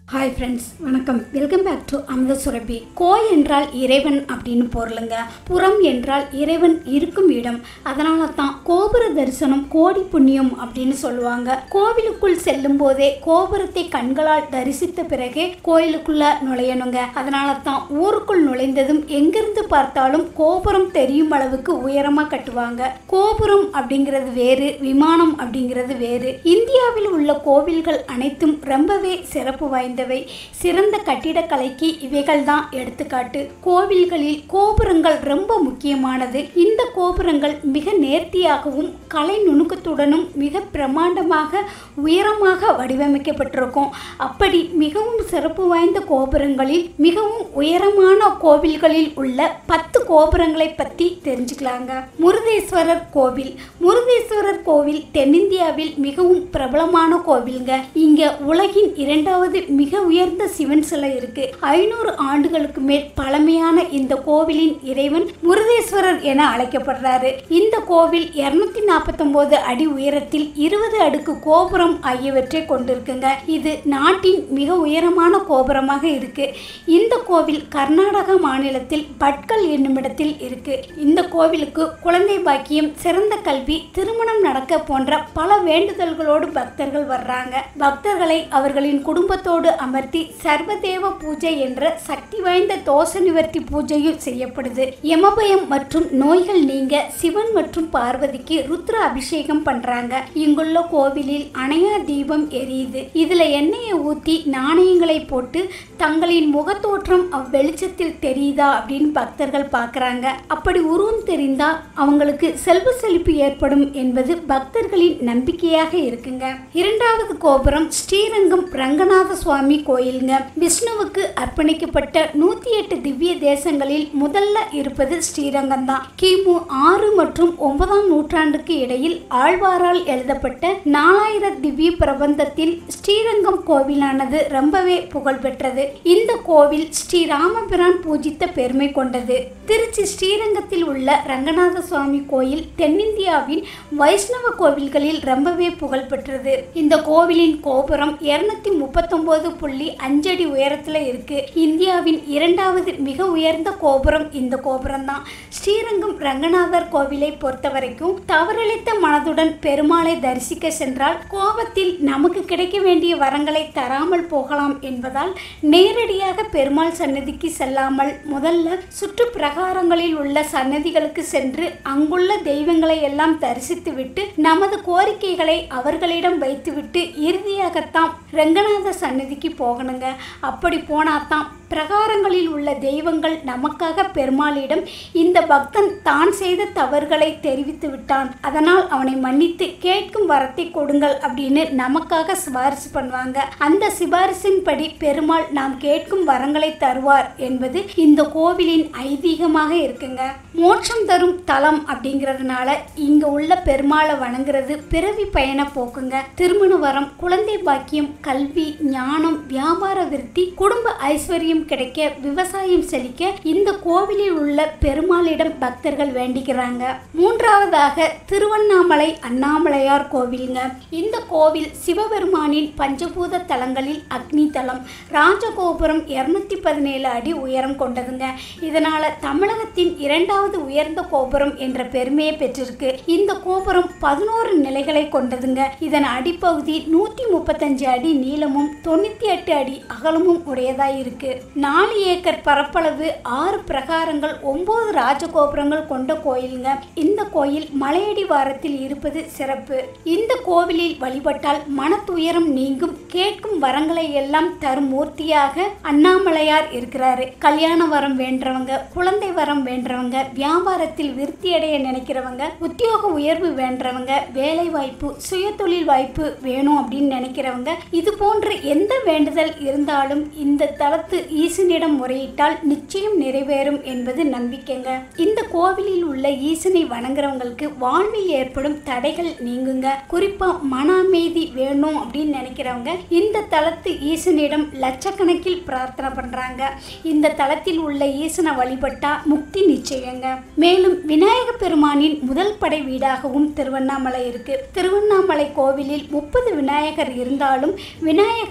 hi friends வணக்கம் welcome back to Amudha Surabhi கோ என்றால் இறைவன் அப்படின்னு பொருளுங்க புறம் என்றால் இறைவன் இருக்கும் இடம் அதனால தான் கோபுர தரிசனம் கோடி புண்ணியம் அப்படின்னு சொல்லுவாங்க கோவிலுக்குள் செல்லும் போதே கோபுரத்தை கண்களால் தரிசித்த பிறகே கோயிலுக்குள்ள நுழையணுங்க அதனால தான் ஊருக்குள் நுழைந்ததும் எங்கிருந்து பார்த்தாலும் கோபுரம் தெரியும் அளவுக்கு உயரமா கட்டுவாங்க கோபுரம் அப்படிங்கிறது வேறு விமானம் அப்படிங்கிறது வேறு இந்தியாவில் உள்ள கோவில்கள் அனைத்தும் ரொம்பவே சிறப்பு வாய்ந்தவை சிறந்த கட்டிடக்கலைக்கு இவைகள் தான் எடுத்துக்காட்டு கோவில்களில் கோபுரங்கள் ரொம்ப முக்கியமானது இந்த கோபுரங்கள் மிக நேர்த்தியாகவும் கலை நுணுக்கத்துடனும் மிக பிரமாண்டமாக உயரமாக வடிவமைக்கப்பட்டிருக்கும் அப்படி மிகவும் சிறப்பு வாய்ந்த கோபுரங்களில் மிகவும் உயரமான கோவில்களில் உள்ள பத்து கோபுரங்களை பற்றி தெரிஞ்சுக்கலாங்க முருதேஸ்வரர் கோவில் முருதேஸ்வரர் கோவில் தென்னிந்தியாவில் மிகவும் பிரபலமான கோவில்ங்க இங்க உலகின் இரண்டாவது மிக உயர்ந்த சிவன் சிலை இருக்கு ஐநூறு ஆண்டுகளுக்கு மேல் பழமையான இந்த கோவிலின் இறைவன் முருதேஸ்வரர் என அழைக்கப்படுறாரு இந்த கோவில் இருநூத்தி நாற்பத்தொன்பது அடி உயரத்தில் இருபது அடுக்கு கோபுரம் ஆகியவற்றை கொண்டிருக்குங்க இது நாட்டின் மிக உயரமான கோபுரமாக இருக்கு இந்த கோவில் கர்நாடக மாநிலத்தில் பட்கல் என்னுமிடத்தில் இருக்கு இந்த கோவிலுக்கு குழந்தை பாக்கியம் சிறந்த கல்வி திருமணம் நடக்க போன்ற பல வேண்டுதல்களோடு பக்தர்கள் வர்றாங்க பக்தர்களை அவர்களின் குடும்பத்தோடு அமர்த்தி சர்வதேவ பூஜை என்ற சக்தி வாய்ந்த தோஷ நிவர்த்தி பூஜையும் செய்யப்படுது யமபயம் மற்றும் நோய்கள் நீங்க சிவன் மற்றும் பார்வதிக்கு ருத்ர அபிஷேகம் பண்றாங்க இங்குள்ள கோவிலில் அணையா தீபம் எரியுது இதுல எண்ணெயை ஊத்தி நாணயங்களை போட்டு தங்களின் முகத்தோற்றம் அவ்வெளிச்சத்தில் தெரியுதா அப்படின்னு பக்தர்கள் பார்க்கறாங்க அப்படி உருவம் தெரிந்தா அவங்களுக்கு செல்வ செழிப்பு ஏற்படும் என்பது பக்தர்களின் நம்பிக்கையாக இருக்குங்க இரண்டாவது கோபுரம் ஸ்ரீரங்கம் ரங்கநாத சுவாமி கோயிலுங்க விஷ்ணுவுக்கு அர்ப்பணிக்கப்பட்ட நூத்தி எட்டு திவ்ய தேசங்களில் முதல்ல இருப்பது ஸ்ரீரங்கம் தான் கிமு ஆறு மற்றும் ஒன்பதாம் நூற்றாண்டுக்கு இடையில் ஆழ்வாரால் எழுதப்பட்ட நாலாயிர திவ்ய பிரபந்தத்தில் ஸ்ரீரங்கம் கோவிலானது ரொம்பவே புகழ்பெற்றது இந்த கோவில் ஸ்ரீ ராமபிரான் பூஜித்த பெருமை கொண்டது திருச்சி ஸ்ரீரங்கத்தில் உள்ள ரங்கநாத சுவாமி கோயில் தென்னிந்தியாவின் வைஷ்ணவ கோவில்களில் ரொம்பவே புகழ்பெற்றது இந்த கோவிலின் கோபுரம் இருநூத்தி முப்பத்தொன்பது புள்ளி அஞ்சடி உயரத்துல இருக்கு இந்தியாவின் இரண்டாவது மிக உயர்ந்த கோபுரம் இந்த கோபுரம் தான் ஸ்ரீரங்கம் ரங்கநாதர் கோவிலை பொறுத்த வரைக்கும் தவறளித்த மனதுடன் பெருமாளை தரிசிக்க சென்றால் கோபத்தில் நமக்கு கிடைக்க வேண்டிய வரங்களை தராமல் போகலாம் என்பதால் நேரடியாக பெருமாள் சன்னதிக்கு செல்லாமல் முதல்ல சுற்று பிரகாரங்களில் உள்ள சன்னதிகளுக்கு சென்று அங்குள்ள தெய்வங்களை எல்லாம் தரிசித்துவிட்டு நமது கோரிக்கைகளை அவர்களிடம் வைத்துவிட்டு இறுதியாகத்தான் ரங்கநாத சன்னதிக்கு போகணுங்க அப்படி போனாதான் பிரகாரங்களில் உள்ள தெய்வங்கள் நமக்காக பெருமாளிடம் இந்த பக்தன் தான் செய்த தவறுகளை தெரிவித்து விட்டான் அதனால் அவனை மன்னித்து கேட்கும் வரத்தை கொடுங்கள் அப்படின்னு நமக்காக சிபாரிசு பண்ணுவாங்க அந்த சிபாரிசின்படி பெருமாள் நாம் கேட்கும் வரங்களை தருவார் என்பது இந்த கோவிலின் ஐதீகமாக இருக்குங்க மோட்சம் தரும் தலம் அப்படிங்கிறதுனால இங்க உள்ள பெருமாளை வணங்குறது பிறவி பயண போக்குங்க திருமண வரம் குழந்தை பாக்கியம் கல்வி ஞானம் வியாபார விருத்தி குடும்ப ஐஸ்வர்யம் கிடைக்க விவசாயம் செழிக்க இந்த கோவிலில் உள்ள பெருமாளிடம் பக்தர்கள் வேண்டிக்கிறாங்க மூன்றாவதாக திருவண்ணாமலை அண்ணாமலையார் கோவிலுங்க இந்த கோவில் சிவபெருமானின் பஞ்சபூத தலங்களில் அக்னி தலம் ராஜகோபுரம் இருநூத்தி பதினேழு அடி உயரம் கொண்டதுங்க இதனால தமிழகத்தின் இரண்டாவது உயர்ந்த கோபுரம் என்ற பெருமையை பெற்றிருக்கு இந்த கோபுரம் பதினோரு நிலைகளை கொண்டதுங்க இதன் அடிப்பகுதி நூத்தி முப்பத்தஞ்சு அடி நீளமும் தொண்ணூத்தி எட்டு அடி அகலமும் உடையதாய் இருக்கு நாலு ஏக்கர் பரப்பளவு ஆறு பிரகாரங்கள் ஒன்பது ராஜகோபுரங்கள் கொண்ட கோயிலுங்க இந்த கோயில் மலையடி வாரத்தில் இருப்பது சிறப்பு இந்த கோவிலில் வழிபட்டால் மன துயரம் நீங்கும் கேட்கும் வரங்களை எல்லாம் தரும் மூர்த்தியாக அண்ணாமலையார் இருக்கிறாரு கல்யாண வரம் வேண்டவங்க குழந்தை வரம் வேண்டவங்க வியாபாரத்தில் விருத்தி அடைய நினைக்கிறவங்க உத்தியோக உயர்வு வேண்டவங்க வேலை வாய்ப்பு சுய தொழில் வாய்ப்பு வேணும் அப்படின்னு நினைக்கிறவங்க இது போன்ற எந்த வேண்டுதல் இருந்தாலும் இந்த தலத்து ஈசனிடம் முறையிட்டால் நிச்சயம் நிறைவேறும் என்பது நம்பிக்கைங்க இந்த கோவிலில் உள்ள ஈசனை வணங்குறவங்களுக்கு வாழ்வில் ஏற்படும் தடைகள் நீங்குங்க குறிப்பா மன அமைதி வேணும் அப்படின்னு நினைக்கிறவங்க இந்த தலத்து ஈசனிடம் லட்சக்கணக்கில் பிரார்த்தனை பண்றாங்க இந்த தலத்தில் உள்ள ஈசனை வழிபட்டா முக்தி நிச்சயங்க மேலும் விநாயக பெருமானின் முதல் படை வீடாகவும் திருவண்ணாமலை இருக்கு திருவண்ணாமலை கோவிலில் முப்பது விநாயகர் இருந்தாலும் விநாயகரின்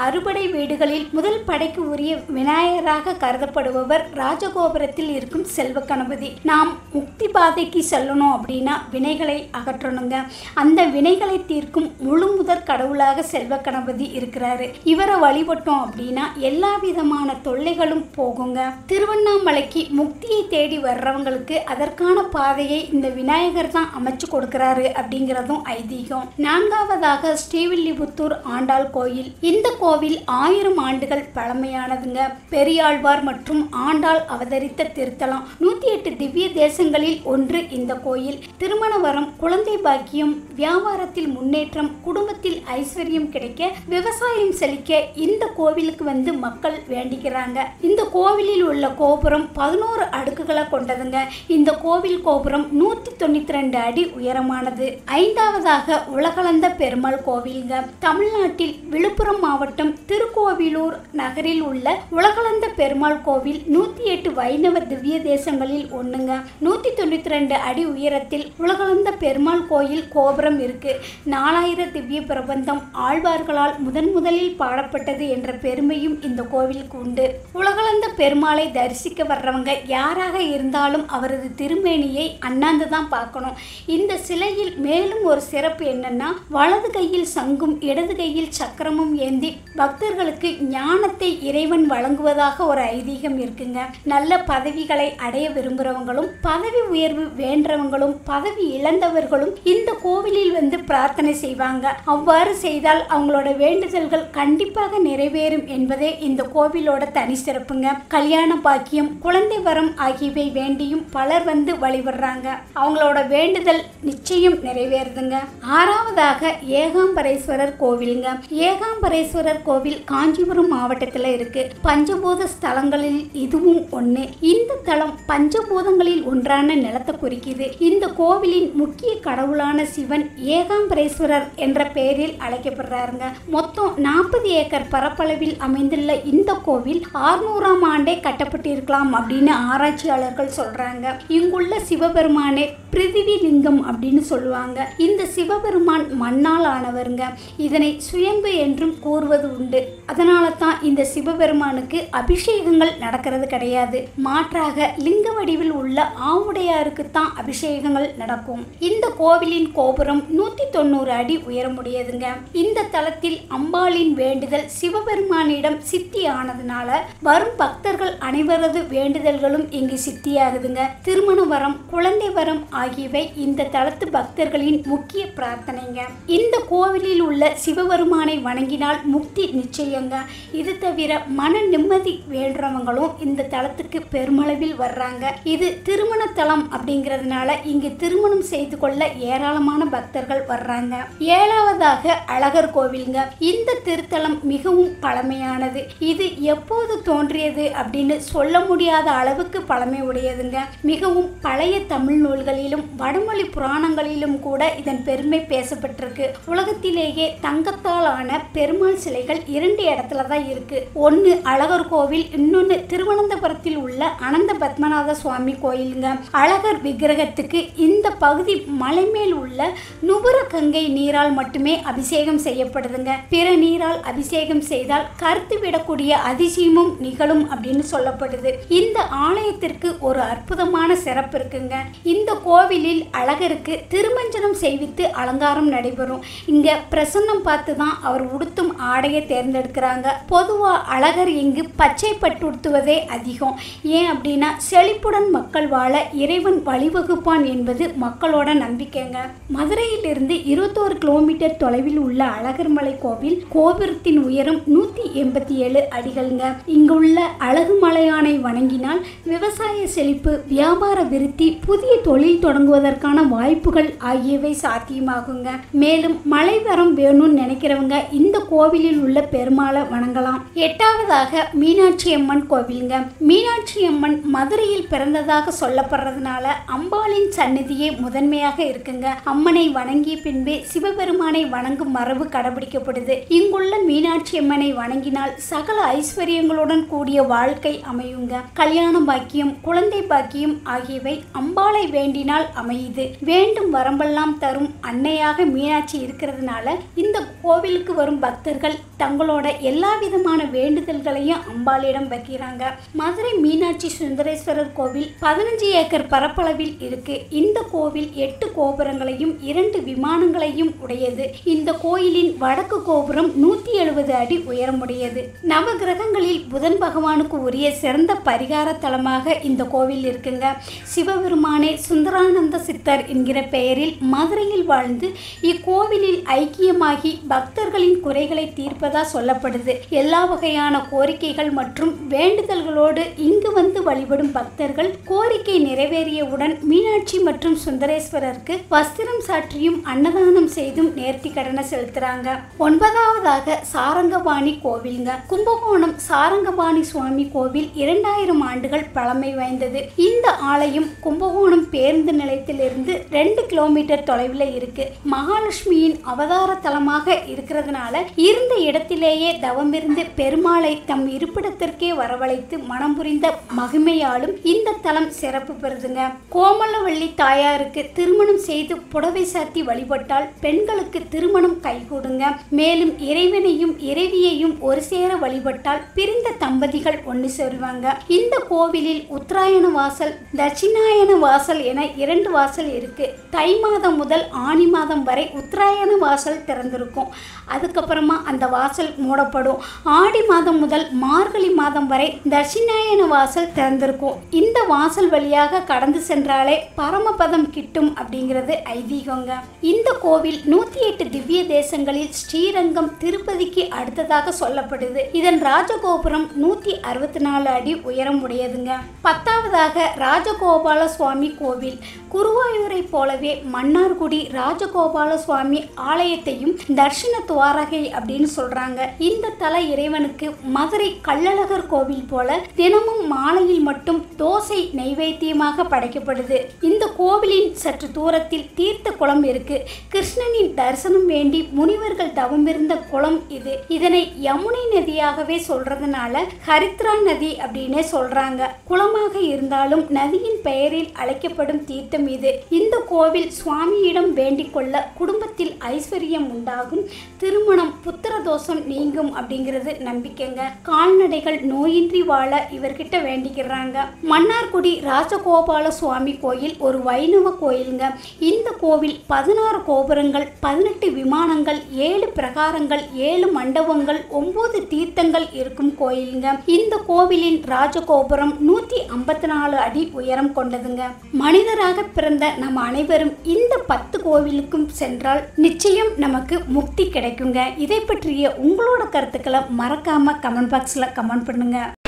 அறுபடை வீடுகளில் முதல் படைக்கு உரிய விநாயகராக கருதப்படுபவர் ராஜகோபுரத்தில் இருக்கும் செல்வ கணபதி நாம் முக்தி பாதைக்கு செல்லணும் அப்படின்னா வினைகளை அகற்றணுங்க அந்த வினைகளை தீர்க்கும் முழு முதற் கடவுளாக செல்வ கணபதி இருக்கிறாரு இவரை வழிபட்டோம் அப்படின்னா எல்லா விதமான தொல்லைகளும் போகுங்க திருவண்ணாமலைக்கு முக்தியை தேடி வர்றவங்களுக்கு அதற்கான பாதையை இந்த விநாயகர் தான் அமைச்சு கொடுக்கிறாரு அப்படிங்கிறதும் ஐதீகம் நான்காவதாக ஸ்ரீவில்லிபுத்தூர் ஆண்டாள் கோயில் இந்த கோவில் ஆயிரம் ஆண்டுகள் பழமையானதுங்க பெரியாழ்வார் மற்றும் ஆண்டாள் அவதரித்த திருத்தலம் நூத்தி எட்டு திவ்ய தேசங்களில் ஒன்று இந்த கோயில் திருமண வரம் குழந்தை பாக்கியம் வியாபாரத்தில் முன்னேற்றம் குடும்பத்தில் ஐஸ்வர்யம் கிடைக்க விவசாயம் செழிக்க இந்த கோவிலுக்கு வந்து மக்கள் வேண்டிக்கிறாங்க இந்த கோவிலில் உள்ள கோபுரம் பதினோரு அடுக்குகளை கொண்டதுங்க இந்த கோவில் கோபுரம் நூத்தி தொண்ணூத்தி ரெண்டு அடி உயரமானது ஐந்தாவதாக உலகளந்த பெருமாள் கோவிலுங்க தமிழ்நாட்டில் விழுப்புரம் மாவட்டம் திருக்கோவிலூர் நகரில் உள்ள உலகளந்த பெருமாள் கோவில் நூத்தி எட்டு வைணவ திவ்ய தேசங்களில் ஒண்ணுங்க நூத்தி தொண்ணூத்தி ரெண்டு அடி உயரத்தில் உலகளந்த பெருமாள் கோயில் கோபுரம் இருக்கு நாலாயிரம் திவ்ய பிரபந்தம் ஆழ்வார்களால் முதன் முதலில் பாடப்பட்டது என்ற பெருமையும் இந்த கோவிலுக்கு உண்டு உலகளந்த பெருமாளை தரிசிக்க வர்றவங்க யாராக இருந்தாலும் அவரது திருமேனியை அண்ணாந்து தான் பார்க்கணும் இந்த சிலையில் மேலும் ஒரு சிறப்பு என்னன்னா வலது கையில் சங்கும் இடது கையில் சக்கரமும் ஏந்தி பக்தர்களுக்கு ஞானத்தை இறைவன் வழங்குவதாக ஒரு ஐதீகம் இருக்குங்க நல்ல பதவிகளை அடைய விரும்புகிறவங்களும் பதவி உயர்வு வேண்டவங்களும் பதவி இழந்தவர்களும் இந்த கோவிலில் வந்து பிரார்த்தனை செய்வாங்க அவ்வாறு செய்தால் அவங்களோட வேண்டுதல்கள் கண்டிப்பாக நிறைவேறும் என்பதே இந்த கோவிலோட தனி சிறப்புங்க கல்யாண பாக்கியம் குழந்தை வரம் ஆகியவை வேண்டியும் பலர் வந்து வழிபடுறாங்க அவங்களோட வேண்டுதல் நிச்சயம் நிறைவேறுதுங்க ஆறாவதாக ஏகாம்பரேஸ்வரர் கோவிலுங்க ஏகாம்பரேஸ்வரர் கோவில் காஞ்சிபுரம் மாவட்டத்தில் இருக்கு பஞ்சபூத ஸ்தலங்களில் இதுவும் ஒன்று இந்த தலம் பஞ்சபூதங்களில் ஒன்றான நிலத்தை குறிக்குது இந்த கோவிலின் முக்கிய கடவுளான சிவன் ஏகாம்பரேஸ்வரர் என்ற பெயரில் அழைக்கப்படுறாருங்க மொத்தம் நாற்பது ஏக்கர் பரப்பளவில் அமைந்துள்ள இந்த கோவில் ஆறுநூறாம் ஆண்டே கட்டப்பட்டிருக்கலாம் அப்படின்னு ஆராய்ச்சியாளர்கள் சொல்றாங்க இங்குள்ள சிவபெருமானே பிரிதிவி லிங்கம் அப்படின்னு சொல்லுவாங்க இந்த சிவபெருமான் மண்ணால் ஆனவருங்க இதனை சுயம்பு என்றும் கூறுவது உண்டு அதனால தான் இந்த சிவபெருமானுக்கு அபிஷேகங்கள் நடக்கிறது கிடையாது மாற்றாக லிங்க வடிவில் உள்ள ஆவுடையாருக்கு தான் அபிஷேகங்கள் நடக்கும் இந்த கோவிலின் கோபுரம் நூத்தி தொண்ணூறு அடி உயரமுடையதுங்க இந்த தலத்தில் அம்பாளின் வேண்டுதல் சிவபெருமானிடம் சித்தி ஆனதுனால வரும் பக்தர்கள் அனைவரது வேண்டுதல்களும் இங்கு சித்தியாகுதுங்க திருமண வரம் குழந்தை வரம் ஆகியவை இந்த தலத்து பக்தர்களின் முக்கிய பிரார்த்தனைங்க இந்த கோவிலில் உள்ள சிவபெருமானை வணங்கினால் முக்தி நிச்சயங்க இது தவிர மன நிம்மதி வேண்டுறவங்களும் இந்த தலத்துக்கு பெருமளவில் வர்றாங்க இது திருமண தலம் அப்படிங்கிறதுனால இங்கு திருமணம் செய்து கொள்ள ஏராளமான பக்தர்கள் வர்றாங்க ஏழாவதாக அழகர் கோவிலுங்க இந்த திருத்தலம் மிகவும் பழமையானது இது எப்போது தோன்றியது அப்படின்னு சொல்ல முடியாத அளவுக்கு பழமை உடையதுங்க மிகவும் பழைய தமிழ் நூல்களிலும் வடமொழி புராணங்களிலும் கூட இதன் பெருமை பேசப்பட்டிருக்கு உலகத்திலேயே தங்கத்தால் ஆன பெருமாள் சிலைகள் இரண்டு இடத்துல தான் இருக்கு ஒன்று அழகர் கோவில் இன்னொன்று திருவனந்தபுரத்தில் உள்ள அனந்த பத்மநாத சுவாமி கோயிலுங்க அழகர் விக்கிரகத்துக்கு இந்த பகுதி மலை மேல் உள்ள நுபுர கங்கை நீரால் மட்டுமே அபிஷேகம் செய்யப்படுதுங்க பிற நீரால் அபிஷேகம் செய்தால் கருத்து விடக்கூடிய அதிசயமும் நிகழும் அப்படின்னு சொல்லப்படுது இந்த ஆலயத்திற்கு ஒரு அற்புதமான சிறப்பு இருக்குங்க இந்த கோவிலில் அழகருக்கு திருமஞ்சனம் செய்வித்து அலங்காரம் நடைபெறும் இங்க பிரசன்னம் பார்த்து தான் அவர் உடுத்தும் ஆடையை தேர்ந்தெடுக்கிறாங்க பொதுவா அழகர் இங்கு பச்சை பட்டு உடுத்துவதே அதிகம் ஏன் அப்படின்னா செழிப்புடன் மக்கள் வாழ இறைவன் வழிவகுப்பான் என்பது மக்களோட நம்பிக்கைங்க மதுரையிலிருந்து இருபத்தோரு கிலோமீட்டர் தொலைவில் உள்ள அழகர் மலை கோவில் கோபுரத்தின் உயரம் நூத்தி எண்பத்தி ஏழு அடிகள்ங்க இங்குள்ள அழகு மலையானை வணங்கினால் விவசாய செழிப்பு வியாபார விருத்தி புதிய தொழில் தொடங்குவதற்கான வாய்ப்புகள் ஆகியவை சாத்தியமாகுங்க மேலும் மழை வரம் வேணும்னு நினைக்கிறவங்க இந்த கோவிலில் உள்ள பெருமாளை வணங்கலாம் எட்டாவதாக மீனாட்சி அம்மன் கோவிலுங்க மீனாட்சி அம்மன் மதுரையில் பிறந்ததாக சொல்லப்படுறதுனால அம்பாளின் சந்நிதியே முதன்மையாக இருக்குங்க அம்மனை வணங்கிய பின்பே சிவபெருமானை வணங்கும் மரபு கடைபிடிக்கப்படுது இங்குள்ள மீனாட்சி அம்மனை வணங்கினால் சகல ஐஸ்வர்யங்களுடன் கூடிய வாழ்க்கை அமையுங்க கல்யாண பாக்கியம் குழந்தை பாக்கியம் ஆகியவை அம்பாளை வேண்டினால் அமையுது வேண்டும் வரம்பெல்லாம் தரும் அன்னையாக மீனாட்சி இருக்கிறதுனால இந்த கோவிலுக்கு வரும் பக்தர்கள் தங்களோட எல்லா விதமான வேண்டுதல்களையும் அம்பாளிடம் வைக்கிறாங்க மதுரை மீனாட்சி சுந்தரேஸ்வரர் கோவில் பதினஞ்சு ஏக்கர் பரப்பளவில் இருக்கு இந்த கோவில் எட்டு கோபுரங்களையும் இரண்டு விமானங்களையும் உடையது இந்த கோயிலின் வடக்கு கோபுரம் நூத்தி எழுபது அடி உயரமுடையது நவகிரகங்களில் புதன் பகவானுக்கு உரிய சிறந்த பரிகார தலமாக இந்த கோவில் இருக்குங்க சிவபெருமானே சுந்தரானந்த சித்தர் என்கிற பெயரில் மதுரையில் வாழ்ந்து இக்கோவிலில் ஐக்கியமாகி பக்தர்களின் குறைகளை தீர்ப்பதா சொல்லப்படுது எல்லா வகையான கோரிக்கைகள் மற்றும் வேண்டுதல்களோடு இங்கு வந்து வழிபடும் பக்தர்கள் கோரிக்கை நிறைவேறியவுடன் மீனாட்சி மற்றும் சுந்தரேஸ்வரருக்கு வஸ்திரம் சாற்றியும் அன்னதானம் செய்தும் நேர்த்தி கடனை செலுத்துறாங்க ஒன்பதாவதாக சாரங்கபாணி கோவில்ங்க கும்பகோணம் சாரங்கபாணி சுவாமி கோவில் இரண்டாயிரம் ஆண்டுகள் பழமை வாய்ந்தது இந்த ஆலயம் கும்பகோணம் பேருந்து நிலையத்திலிருந்து ரெண்டு கிலோமீட்டர் தொலைவில் இருக்கு மகாலட்சுமியின் அவதார தலமாக இருக்கிறதுனால இருந்த இடத்திலேயே தவமிருந்து பெருமாளை தம் இருப்பிடத்திற்கே வரவழைத்து மனம் புரிந்த மகிமையாலும் இந்த தலம் சிறப்பு பெறுதுங்க கோமலவள்ளி தாயாருக்கு திருமணம் செய்து புடவை சாத்தி வழிபட்டால் பெண்களுக்கு திருமணம் கைகூடுங்க மேலும் இறைவனையும் இறைவியையும் ஒரு சேர வழிபட்டால் பிரிந்த தம்பதிகள் ஒன்று சேருவாங்க இந்த கோவிலில் உத்தராயண வாசல் தட்சிணாயன வாசல் என இரண்டு வாசல் இருக்கு தை மாதம் முதல் ஆனி மாதம் வரை உத்தராயண வாசல் திறந்திருக்கும் அதுக்கப்புறமா அந்த வாசல் மூடப்படும் ஆடி மாதம் முதல் மார்கழி மாதம் வரை தட்சிணாயன வாசல் திறந்திருக்கும் இந்த வாசல் வழியாக கடந்து சென்றாலே பரமபதம் கிட்டும் அப்படிங்கிறது ஐதீகங்க இந்த கோவில் நூத்தி எட்டு திவ்ய தேசங்களில் ஸ்ரீரங்கம் திருப்பதிக்கு அடுத்ததாக சொல்லப்படுது இதன் ராஜகோபுரம் நூத்தி அறுபத்தி நாலு அடி உயரம் உடையதுங்க பத்தாவதாக ராஜகோபால சுவாமி கோவில் குருவாயூரை போலவே மன்னார்குடி ராஜகோபால சுவாமி ஆலயத்தையும் தர்ஷன துவாரகை அப்படின்னு சொல்றாங்க இந்த தல இறைவனுக்கு மதுரை கள்ளழகர் கோவில் போல தினமும் மாலையில் மட்டும் தோசை நைவேத்தியமாக படைக்கப்படுது இந்த கோவிலின் சற்று தூரத்தில் தீர்த்த குளம் இருக்கு கிருஷ்ணனின் தரிசனம் வேண்டி முனிவர்கள் தவமிருந்த குளம் இது இதனை யமுனை நதியாகவே சொல்றதுனால ஹரித்ரா நதி அப்படின்னே சொல்றாங்க குளமாக இருந்தாலும் நதியின் பெயரில் அழைக்கப்படும் தீர்த்தம் இது இந்த கோவில் சுவாமியிடம் வேண்டிக் கொள்ள குடும்பத்தில் ஐஸ்வர்யம் உண்டாகும் திருமணம் புத்திர தோஷம் நீங்கும் அப்படிங்கிறது நம்பிக்கைங்க கால்நடைகள் நோயின்றி வாழ இவர்கிட்ட வேண்டிக்கிறாங்க மன்னார்குடி ராஜகோபால சுவாமி கோயில் ஒரு வைணவ கோயிலுங்க இந்த கோவில் பதினாறு கோபுரங்கள் பதினெட்டு விமானங்கள் ஏழு பிரகாரங்கள் ஏழு மண்டபங்கள் ஒன்பது தீர்த்தங்கள் இருக்கும் கோயிலுங்க இந்த கோவிலின் ராஜகோபுரம் நூத்தி ஐம்பத்தி நாலு அடி உயரம் கொண்டதுங்க மனிதராக பிறந்த நம்ம அனைவரும் இந்த பத்து கோவிலுக்கும் சென்றால் நிச்சயம் நமக்கு முக்தி கிடைக்குங்க இதை பற்றிய உங்களோட கருத்துக்களை மறக்காம கமெண்ட் பாக்ஸில் கமெண்ட் பண்ணுங்க